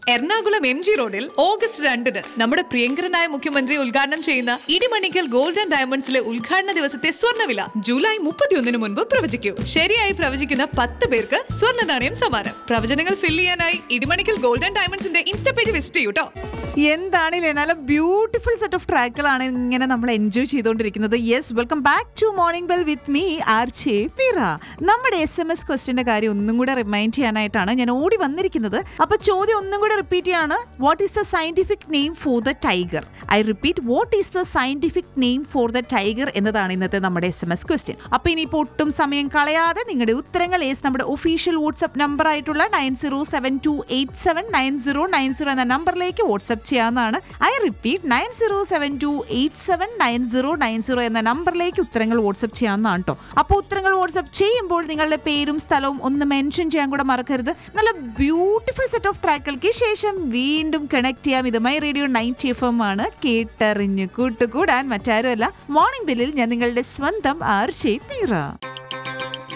Ernakulam M G റോഡിൽ August രണ്ടിന് നമ്മുടെ പ്രിയങ്കരനായ മുഖ്യമന്ത്രി ഉദ്ഘാടനം ചെയ്യുന്ന ഇടിമണിക്കൽ ഗോൾഡ് ആൻഡ് ഡയമണ്ട്സിലെ ഉദ്ഘാടന ദിവസത്തെ സ്വർണ്ണവില ജൂലൈ മുപ്പത്തിയൊന്നിന് മുൻപ് പ്രവചിക്കൂ ശരിയായി പ്രവചിക്കുന്ന പത്ത് പേർക്ക് സ്വർണ്ണ നാണയം സമ്മാനം പ്രവചനങ്ങൾ ഫിൽ ചെയ്യാനായി ഇടിമണിക്കൽ ഗോൾഡ് ആൻഡ് ഡയമണ്ട്സിന്റെ ഇൻസ്റ്റ പേജ് വിസിറ്റ് ചെയ്യൂട്ടോ എന്താണില്ലേ നല്ല ബ്യൂട്ടിഫുൾ സെറ്റ് ഓഫ് ട്രാക്കുകളാണ് ഇങ്ങനെ നമ്മൾ എൻജോയ് ചെയ്തുകൊണ്ടിരിക്കുന്നത് yes welcome back to morning bell with me ആർ ചേ പിറ നമ്മുടെ എസ് എം എസ് ക്വസ്റ്റിന്റെ കാര്യം ഒന്നും കൂടെ റിമൈൻഡ് ചെയ്യാനായിട്ടാണ് ഞാൻ ഓടി വന്നിരിക്കുന്നത് അപ്പൊ ചോദ്യം ഒന്നും കൂടെ റിപ്പീറ്റ് ചെയ്യാണ് what is the scientific name for the tiger I repeat what is the scientific name for the tiger എന്നതാണ് ഇന്നത്തെ നമ്മുടെ എസ് എം എസ് ക്വസ്റ്റ്യൻ അപ്പൊ ഇനിയിപ്പോൾ ഒട്ടും സമയം കളയാതെ നിങ്ങളുടെ ഉത്തരങ്ങൾ ഏസ് നമ്മുടെ ഒഫീഷ്യൽ വാട്സ്ആപ്പ് നമ്പർ ആയിട്ടുള്ള nine zero seven two eight seven nine zero nine zero എന്ന നമ്പറിലേക്ക് വാട്സ്ആപ്പ് ചെയ്യാവുന്നതാണ് I repeat nine zero seven two eight seven nine zero nine zero എന്ന നമ്പറിലേക്ക് ഉത്തരങ്ങൾ വാട്സ്ആപ്പ് ചെയ്യാവുന്നതാണ് കേട്ടോ അപ്പോൾ ഉത്തരങ്ങൾ വാട്സ്ആപ്പ് ചെയ്യുമ്പോൾ നിങ്ങളുടെ പേരും സ്ഥലവും ഒന്ന് മെൻഷൻ ചെയ്യാൻ കൂടെ മറക്കരുത് നല്ല ബ്യൂട്ടിഫുൾ സെറ്റ് ഓഫ് ട്രാക്കുകൾക്ക് ശേഷം വീണ്ടും കണക്ട് ചെയ്യാം ഇത് my radio night F M ആണ് കേട്ടറിഞ്ഞ് കൂട്ടുകൂടാൻ മറ്റാരുമല്ല മോർണിംഗ് ബില്ലിൽ ഞാൻ നിങ്ങളുടെ സ്വന്തം ആർ ഷേ പീറ